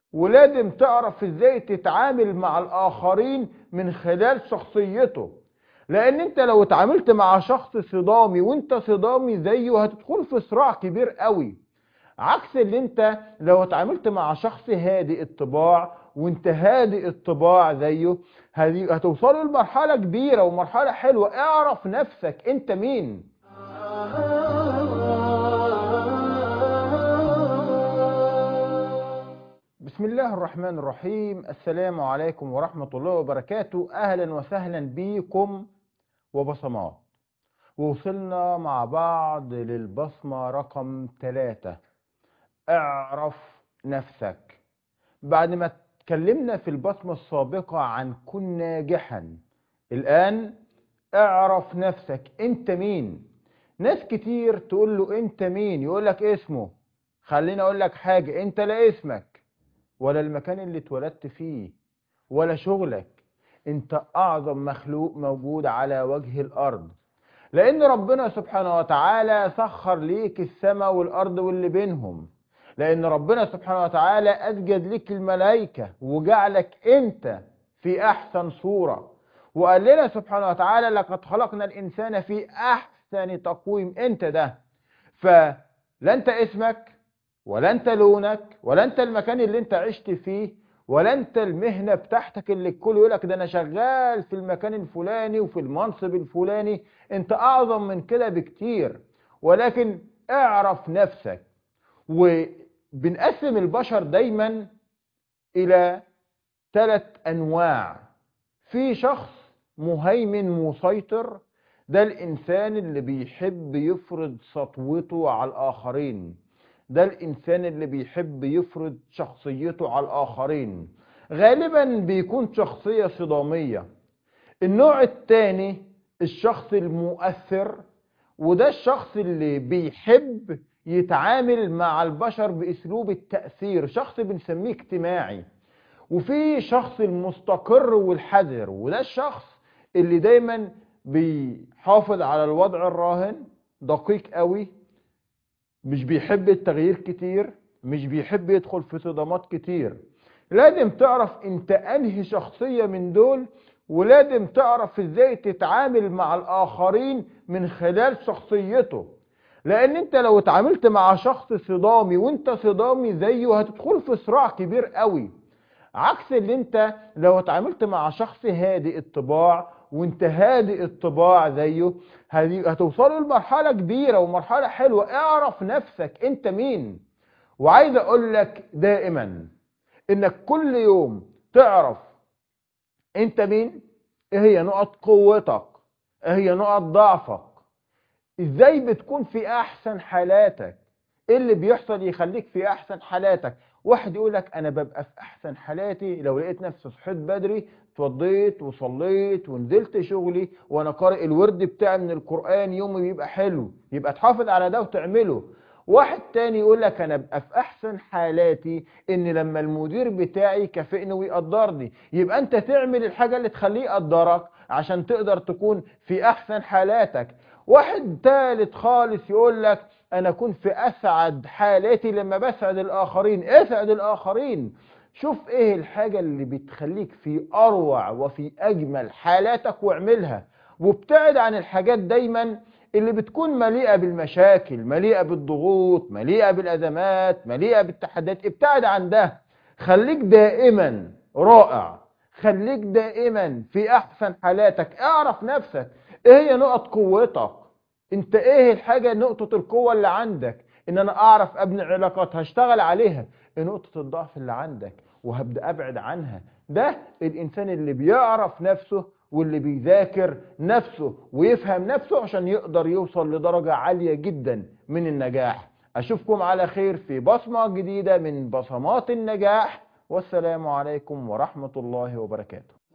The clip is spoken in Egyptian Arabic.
ولازم تعرف ازاي تتعامل مع الاخرين من خلال شخصيته لان انت لو اتعاملت مع شخص صدامي وانت صدامي زيه هتدخل في صراع كبير قوي عكس اللي انت لو اتعاملت مع شخص هادئ الطباع وانت هادئ الطباع زيه هدي- هتوصلوا لمرحلة كبيرة ومرحلة حلوة اعرف نفسك انت مين بسم الله الرحمن الرحيم السلام عليكم ورحمة الله وبركاته أهلا وسهلا بكم وبصمات ووصلنا مع بعض للبصمة رقم ثلاثة اعرف نفسك بعد ما اتكلمنا في البصمة السابقة عن كن ناجحا الآن اعرف نفسك انت مين ناس كتير تقول له انت مين يقول لك اسمه خليني اقول لك حاجة انت لا اسمك ولا المكان اللي اتولدت فيه ولا شغلك انت اعظم مخلوق موجود على وجه الارض لان ربنا سبحانه وتعالى سخر ليك السماء والارض واللي بينهم لان ربنا سبحانه وتعالى اسجد لك الملائكة وجعلك انت في احسن صورة وقال لنا سبحانه وتعالى لقد خلقنا الانسان في احسن تقويم انت ده فلا انت اسمك ولا انت لونك ولا انت المكان اللي انت عشت فيه ولا انت المهنة بتاعتك اللي الكل يقول لك ده انا شغال في المكان الفلاني وفي المنصب الفلاني انت اعظم من كده بكتير ولكن اعرف نفسك وبنقسم البشر دايما الى ثلاث انواع في شخص مهيمن مسيطر ده الانسان اللي بيحب يفرض سطوته على الاخرين ده الانسان اللي بيحب يفرض شخصيته على الاخرين غالبا بيكون شخصية صدامية النوع الثاني الشخص المؤثر وده الشخص اللي بيحب يتعامل مع البشر باسلوب التأثير شخص بنسميه اجتماعي وفي شخص المستقر والحذر وده الشخص اللي دايما بيحافظ على الوضع الراهن دقيق قوي مش بيحب التغيير كتير مش بيحب يدخل في صدامات كتير لازم تعرف انت انهي شخصية من دول ولازم تعرف ازاي تتعامل مع الاخرين من خلال شخصيته لان انت لو اتعاملت مع شخص صدامي وانت صدامي زيه هتدخل في صراع كبير قوي عكس اللي انت لو اتعاملت مع شخص هادئ الطباع وانت هادئ الطباع زيه هدي- هتوصلوا لمرحلة كبيرة ومرحلة حلوة اعرف نفسك انت مين وعايز اقول لك دائما انك كل يوم تعرف انت مين ايه هي نقط قوتك ايه هي نقط ضعفك ازاي بتكون في احسن حالاتك ايه اللي بيحصل يخليك في احسن حالاتك واحد يقول لك انا ببقى في احسن حالاتي لو لقيت نفسي صحيت بدري اتوضيت وصليت ونزلت شغلي وانا قارئ الورد بتاعي من القرآن يومي بيبقى حلو يبقى تحافظ على ده وتعمله واحد تاني يقول لك انا ابقى في احسن حالاتي ان لما المدير بتاعي يكافئني ويقدرني يبقى انت تعمل الحاجة اللي تخليه يقدرك عشان تقدر تكون في احسن حالاتك واحد تالت خالص يقول لك انا اكون في اسعد حالاتي لما بسعد الاخرين اسعد الاخرين شوف ايه الحاجة اللي بتخليك في اروع وفي اجمل حالاتك واعملها وابتعد عن الحاجات دايما اللي بتكون مليئة بالمشاكل مليئة بالضغوط مليئة بالازمات مليئة بالتحديات ابتعد عن ده خليك دائما رائع خليك دائما في احسن حالاتك اعرف نفسك ايه هي نقط قوتك انت ايه الحاجة نقطة القوة اللي عندك ان انا اعرف ابني علاقات هشتغل عليها ايه نقطة الضعف اللي عندك وهبدأ ابعد عنها ده الانسان اللي بيعرف نفسه واللي بيذاكر نفسه ويفهم نفسه عشان يقدر يوصل لدرجة عالية جدا من النجاح اشوفكم على خير في بصمة جديدة من بصمات النجاح والسلام عليكم ورحمة الله وبركاته